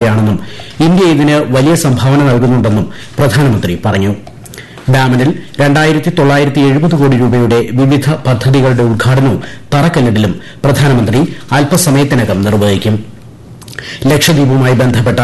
യാണെന്നും ഇന്ത്യ ഇതിന് വലിയ സംഭാവന നൽകുന്നുണ്ടെന്നും പ്രധാനമന്ത്രി പറഞ്ഞു ഡാമനിൽ രണ്ടായിരത്തി തൊള്ളായിരത്തി എഴുപത് കോടി രൂപയുടെ വിവിധ പദ്ധതികളുടെ ഉദ്ഘാടനവും തറക്കല്ലിടലും പ്രധാനമന്ത്രി അല്പസമയത്തിനകം നിർവഹിക്കും ലക്ഷദ്വീപുമായി ബന്ധപ്പെട്ട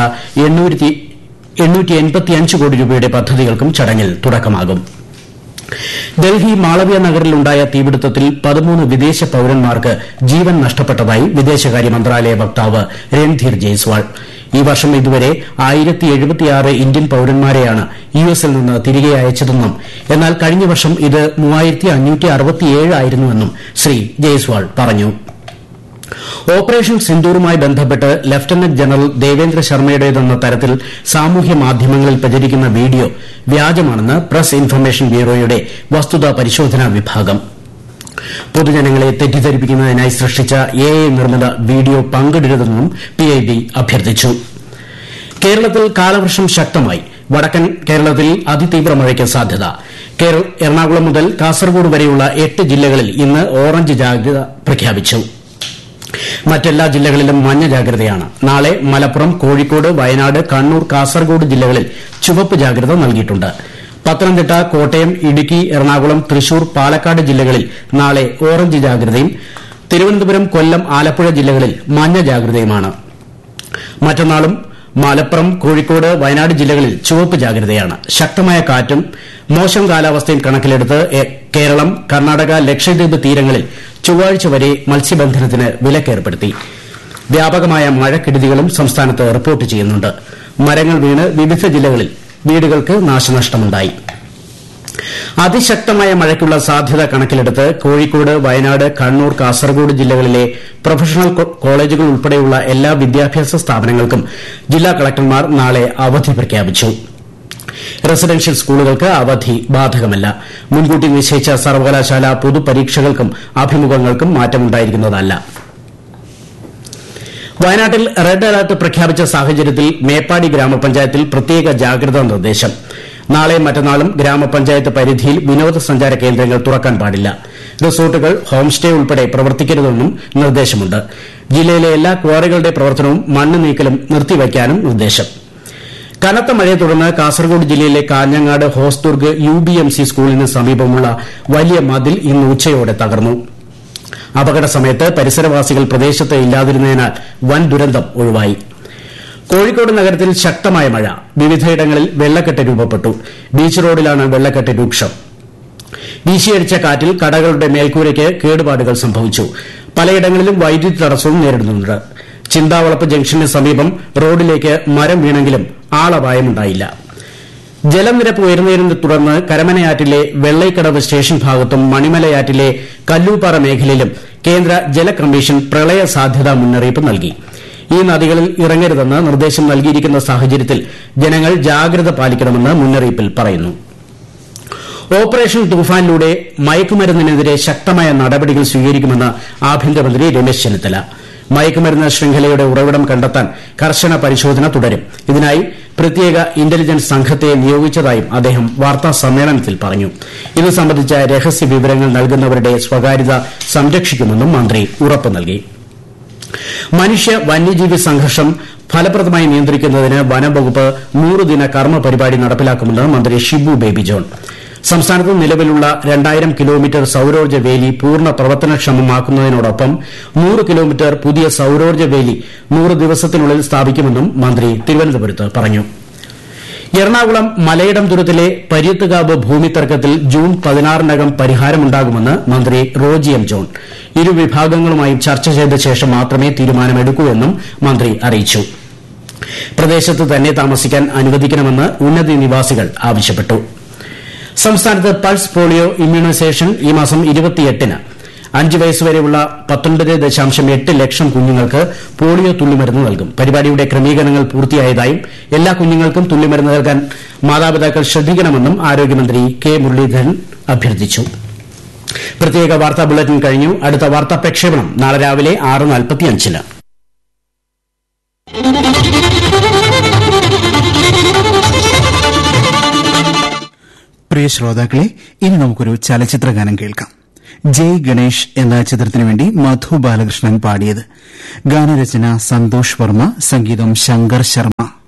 കോടി രൂപയുടെ പദ്ധതികൾക്കും ചടങ്ങിൽ തുടക്കമാകും ഡൽഹി മാളവ്യ നഗറിലുണ്ടായ തീപിടുത്തത്തിൽ പതിമൂന്ന് വിദേശ പൌരന്മാർക്ക് ജീവൻ നഷ്ടപ്പെട്ടതായി വിദേശകാര്യ മന്ത്രാലയ വക്താവ് രൺധീർ ജയ്സ്വാൾ ഈ വർഷം ഇതുവരെ ഇന്ത്യൻ പൌരന്മാരെയാണ് യു എസിൽ നിന്ന് തിരികെ അയച്ചതെന്നും എന്നാൽ കഴിഞ്ഞ വർഷം ഇത് ആയിരുന്നുവെന്നും ശ്രീ ജയ്സ്വാൾ പറഞ്ഞു ഓപ്പറേഷൻ സിന്ദൂറുമായി ബന്ധപ്പെട്ട് ലഫ്റ്റനന്റ് ജനറൽ ദേവേന്ദ്ര ശർമ്മയുടേതെന്ന തരത്തിൽ സാമൂഹ്യ മാധ്യമങ്ങളിൽ പ്രചരിക്കുന്ന വീഡിയോ വ്യാജമാണെന്ന് പ്രസ് ഇൻഫർമേഷൻ ബ്യൂറോയുടെ വസ്തുതാ പരിശോധനാ വിഭാഗം പൊതുജനങ്ങളെ തെറ്റിദ്ധരിപ്പിക്കുന്നതിനായി സൃഷ്ടിച്ച എ ഐ നിർമ്മിത വീഡിയോ പങ്കിടരുതെന്നും പിഐബി അഭ്യർത്ഥിച്ചു കേരളത്തിൽ കാലവർഷം ശക്തമായി വടക്കൻ കേരളത്തിൽ അതിതീവ്ര മഴയ്ക്ക് സാധ്യത എറണാകുളം മുതൽ കാസർഗോഡ് വരെയുള്ള എട്ട് ജില്ലകളിൽ ഇന്ന് ഓറഞ്ച് ജാഗ്രത പ്രഖ്യാപിച്ചു മറ്റെല്ലാ ജില്ലകളിലും മഞ്ഞ ജാഗ്രതയാണ് നാളെ മലപ്പുറം കോഴിക്കോട് വയനാട് കണ്ണൂർ കാസർഗോഡ് ജില്ലകളിൽ ചുവപ്പ് ജാഗ്രത നൽകിയിട്ടുണ്ട് പത്തനംതിട്ട കോട്ടയം ഇടുക്കി എറണാകുളം തൃശൂർ പാലക്കാട് ജില്ലകളിൽ നാളെ ഓറഞ്ച് ജാഗ്രതയും തിരുവനന്തപുരം കൊല്ലം ആലപ്പുഴ ജില്ലകളിൽ മഞ്ഞ ജാഗ്രതയുമാണ് മറ്റന്നാളും മലപ്പുറം കോഴിക്കോട് വയനാട് ജില്ലകളിൽ ചുവപ്പ് ജാഗ്രതയാണ് ശക്തമായ കാറ്റും മോശം കാലാവസ്ഥയും കണക്കിലെടുത്ത് കേരളം കർണാടക ലക്ഷദ്വീപ് തീരങ്ങളിൽ ചൊവ്വാഴ്ച വരെ മത്സ്യബന്ധനത്തിന് വിലക്കേർപ്പെടുത്തി വ്യാപകമായ മഴക്കെടുതികളും സംസ്ഥാനത്ത് റിപ്പോർട്ട് ചെയ്യുന്നുണ്ട് മരങ്ങൾ വീണ് വിവിധ ജില്ലകളിൽ വീടുകൾക്ക് നാശനഷ്ടമുണ്ടായി അതിശക്തമായ മഴയ്ക്കുള്ള സാധ്യത കണക്കിലെടുത്ത് കോഴിക്കോട് വയനാട് കണ്ണൂർ കാസർഗോഡ് ജില്ലകളിലെ പ്രൊഫഷണൽ കോളേജുകൾ ഉൾപ്പെടെയുള്ള എല്ലാ വിദ്യാഭ്യാസ സ്ഥാപനങ്ങൾക്കും ജില്ലാ കളക്ടർമാർ നാളെ അവധി പ്രഖ്യാപിച്ചു റെസിഡൻഷ്യൽ സ്കൂളുകൾക്ക് അവധി ബാധകമല്ല മുൻകൂട്ടി നിശ്ചയിച്ച സർവകലാശാല പൊതുപരീക്ഷകൾക്കും അഭിമുഖങ്ങൾക്കും മാറ്റമുണ്ടായിരിക്കുന്നതല്ല വയനാട്ടിൽ റെഡ് അലർട്ട് പ്രഖ്യാപിച്ച സാഹചര്യത്തിൽ മേപ്പാടി ഗ്രാമപഞ്ചായത്തിൽ പ്രത്യേക ജാഗ്രതാ നിർദ്ദേശം നാളെ മറ്റന്നാളും ഗ്രാമപഞ്ചായത്ത് പരിധിയിൽ വിനോദസഞ്ചാര കേന്ദ്രങ്ങൾ തുറക്കാൻ പാടില്ല റിസോർട്ടുകൾ ഹോം സ്റ്റേ ഉൾപ്പെടെ പ്രവർത്തിക്കരുതെന്നും നിർദ്ദേശമുണ്ട് ജില്ലയിലെ എല്ലാ ക്വാറികളുടെ പ്രവർത്തനവും മണ്ണ് നീക്കലും നിർത്തിവയ്ക്കാനും നിർദ്ദേശം കനത്ത മഴയെ തുടർന്ന് കാസർഗോഡ് ജില്ലയിലെ Kanhangad Hosdurg U B M C സ്കൂളിന് സമീപമുള്ള വലിയ മതിൽ ഇന്ന് ഉച്ചയോടെ തകർന്നു അപകട സമയത്ത് പരിസരവാസികൾ പ്രദേശത്ത് ഇല്ലാതിരുന്നതിനാൽ വൻ ദുരന്തം ഒഴിവായി കോഴിക്കോട് നഗരത്തിൽ ശക്തമായ മഴ വിവിധയിടങ്ങളിൽ വെള്ളക്കെട്ട് രൂപപ്പെട്ടു ബീച്ച് റോഡിലാണ് വെള്ളക്കെട്ട് രൂക്ഷം വീശിയടിച്ച കാറ്റിൽ കടകളുടെ മേൽക്കൂരയ്ക്ക് കേടുപാടുകൾ സംഭവിച്ചു പലയിടങ്ങളിലും വൈദ്യുതി തടസ്സവും നേരിടുന്നുണ്ട് ചിന്താവളപ്പ് ജംഗ്ഷന് സമീപം റോഡിലേക്ക് മരം വീണെങ്കിലും ആളപായമുണ്ടായില്ല ജലനിരപ്പ് ഉയർന്നതിനെ തുടർന്ന് കരമനയാറ്റിലെ വെള്ളൈക്കടവ് സ്റ്റേഷൻ ഭാഗത്തും മണിമലയാറ്റിലെ കല്ലൂപ്പാറ മേഖലയിലും കേന്ദ്ര ജല കമ്മീഷൻ പ്രളയ സാധ്യതാ മുന്നറിയിപ്പ് നൽകി ഈ നദികളിൽ ഇറങ്ങരുതെന്ന് നിർദ്ദേശം നൽകിയിരിക്കുന്ന സാഹചര്യത്തിൽ ജനങ്ങൾ ജാഗ്രത പാലിക്കണമെന്ന് മുന്നറിയിപ്പിൽ പറയുന്നു ഓപ്പറേഷൻ തൂഫാനിലൂടെ മയക്കുമരുന്നിനെതിരെ ശക്തമായ നടപടികൾ സ്വീകരിക്കുമെന്ന് ആഭ്യന്തരമന്ത്രി രമേശ് ചെന്നിത്തല മയക്കുമരുന്ന് ശൃംഖലയുടെ ഉറവിടം കണ്ടെത്താൻ കർശന പരിശോധന തുടരും ഇതിനായി പ്രത്യേക ഇന്റലിജൻസ് സംഘത്തെ നിയോഗിച്ചതായും അദ്ദേഹം വാർത്താ സമ്മേളനത്തിൽ പറഞ്ഞു ഇത് സംബന്ധിച്ച രഹസ്യ വിവരങ്ങൾ നൽകുന്നവരുടെ സ്വകാര്യത സംരക്ഷിക്കുമെന്നും മന്ത്രി ഉറപ്പ് നൽകി മനുഷ്യ വന്യജീവി സംഘർഷം ഫലപ്രദമായി നിയന്ത്രിക്കുന്നതിന് വനംവകുപ്പ് നൂറുദിന കർമ്മ പരിപാടി നടപ്പിലാക്കുമെന്ന് മന്ത്രി ഷിബു ബേബി ജോൺ സംസ്ഥാനത്ത് നിലവിലുള്ള രണ്ടായിരം കിലോമീറ്റർ സൌരോർജ്ജ വേലി പൂർണ്ണ പ്രവർത്തനക്ഷമമാക്കുന്നതിനോടൊപ്പം നൂറ് കിലോമീറ്റർ പുതിയ സൌരോർജ്ജ വേലി നൂറ് ദിവസത്തിനുള്ളിൽ സ്ഥാപിക്കുമെന്നും മന്ത്രി തിരുവനന്തപുരത്ത് പറഞ്ഞു എറണാകുളം മലയിടം തുരുത്തിലെ പര്യത്തുകാവ് ഭൂമി തർക്കത്തിൽ ജൂൺ പതിനാറിനകം പരിഹാരമുണ്ടാകുമെന്ന് മന്ത്രി റോജി എം ജോൺ ഇരു വിഭാഗങ്ങളുമായും ചർച്ച ചെയ്ത ശേഷം മാത്രമേ തീരുമാനമെടുക്കൂ എന്നും മന്ത്രി അറിയിച്ചു പ്രദേശത്ത് തന്നെ താമസിക്കാൻ അനുവദിക്കണമെന്ന് ഉന്നതി നിവാസികൾ ആവശ്യപ്പെട്ടു സംസ്ഥാനത്ത് പൾസ് പോളിയോ ഇമ്മ്യൂണൈസേഷൻ ഈ മാസം ഇരുപത്തിയെട്ടിന് അഞ്ച് വയസ്സുവരെയുള്ള പത്തൊൻപത് ദശാംശം എട്ട് ലക്ഷം കുഞ്ഞുങ്ങൾക്ക് പോളിയോ തുള്ളിമരുന്ന് നൽകും പരിപാടിയുടെ ക്രമീകരണങ്ങൾ പൂർത്തിയായതായും എല്ലാ കുഞ്ഞുങ്ങൾക്കും തുള്ളിമരുന്ന് നൽകാൻ മാതാപിതാക്കൾ ശ്രദ്ധിക്കണമെന്നും ആരോഗ്യമന്ത്രി കെ മുരളീധരൻ അഭ്യർത്ഥിച്ചു പ്രത്യേക വാർത്താ ബുള്ളറ്റിൻ കഴിഞ്ഞു അടുത്ത വാർത്താ പ്രക്ഷേപണം നാളെ രാവിലെ ആറ് നാൽപ്പത്തിയഞ്ചിന് പ്രിയ ശ്രോതാക്കളെ ഇനി നമുക്കൊരു ചലച്ചിത്ര ഗാനം കേൾക്കാം ജയ് ഗണേഷ് എന്ന ചിത്രത്തിനുവേണ്ടി മധു ബാലകൃഷ്ണൻ പാടിയത് ഗാനരചന സന്തോഷ് വർമ്മ സംഗീതം ശങ്കർ ശർമ്മ